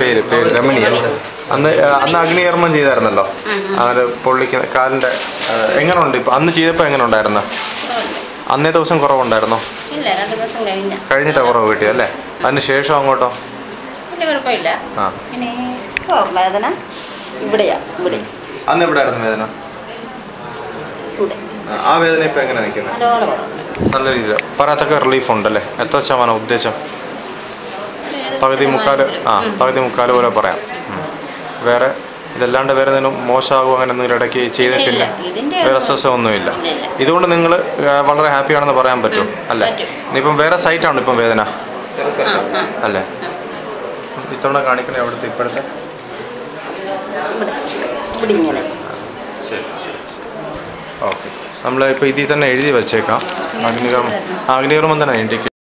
പേര് പേര് രമണി അല്ലേ അന്ന് ആ, അന്ന് അഗ്നികർമ്മം ചെയ്തായിരുന്നല്ലോ അങ്ങനെ പൊള്ളിക്കുന്ന കാലിന്റെ ആ, എങ്ങനെയുണ്ട് ഇപ്പൊ അന്ന് ചെയ്തപ്പോൾ എങ്ങനെ ഉണ്ടായിരുന്നു അന്നേ ദിവസം കുറവുണ്ടായിരുന്നോ ഇല്ല രണ്ട് ദിവസം കഴിഞ്ഞ കഴിഞ്ഞിട്ടാ കുറവ് കിട്ടിയത് അല്ലേ അതിന് ശേഷം അങ്ങോട്ടോ വലിയ കുഴപ്പമില്ല ആ ഇനി ഓ വേദന ഇവിടെയാ ഇവിടെ അന്ന് എവിടെ ആയിരുന്നു വേദന ഇവിടെ ആ, ആ വേദന ഇപ്പൊ എങ്ങനെ നിൽക്കുന്നത് നല്ലപോലെ കുറവ് നല്ല രീതിയിൽ പറയത്തക്ക റിലീഫ് ഉണ്ടല്ലേ എത്ര ശതമാനം ഉദ്ദേശം പകുതി മുക്കാൽ ആ പകുതി മുക്കാൽ പോലെ പറയാം ഉം. വേറെ ഇതല്ലാണ്ട് വേറെ എന്തെങ്കിലും മോശമാകുമോ അങ്ങനെ എന്തെങ്കിലും ഇടയ്ക്ക് ചെയ്തിട്ടില്ല ഇല്ല, ഇതിന്റെ വേറെ ഒന്നും- അസ്വസ്ഥമൊന്നുമില്ല ഇല്ല, ഇല്ല. ഇതുകൊണ്ട് നിങ്ങൾ വളരെ ഹാപ്പി ആണെന്ന് പറയാൻ പറ്റും അല്ലേ പറ്റും. ഇനിയിപ്പം വേറെ സൈറ്റാണ് ഇപ്പം വേദന വേറെ സ്ഥലത്താ? ആ, ആ. അല്ലേ ഇത്തവണ കാണിക്കണേ അവിടുത്തെ ഇപ്പോഴത്തെ ഇവിടെ ഇവിടെ ഇങ്ങനെ ശരി ശരി ഓക്കെ നമ്മൾ ഇപ്പോൾ ഇതിൽ തന്നെ എഴുതി വെച്ചേക്കാം അഗ്നികർമ്മം അഗ്നികർമ്മം തന്നെ ഇൻഡിക്കേറ്റ്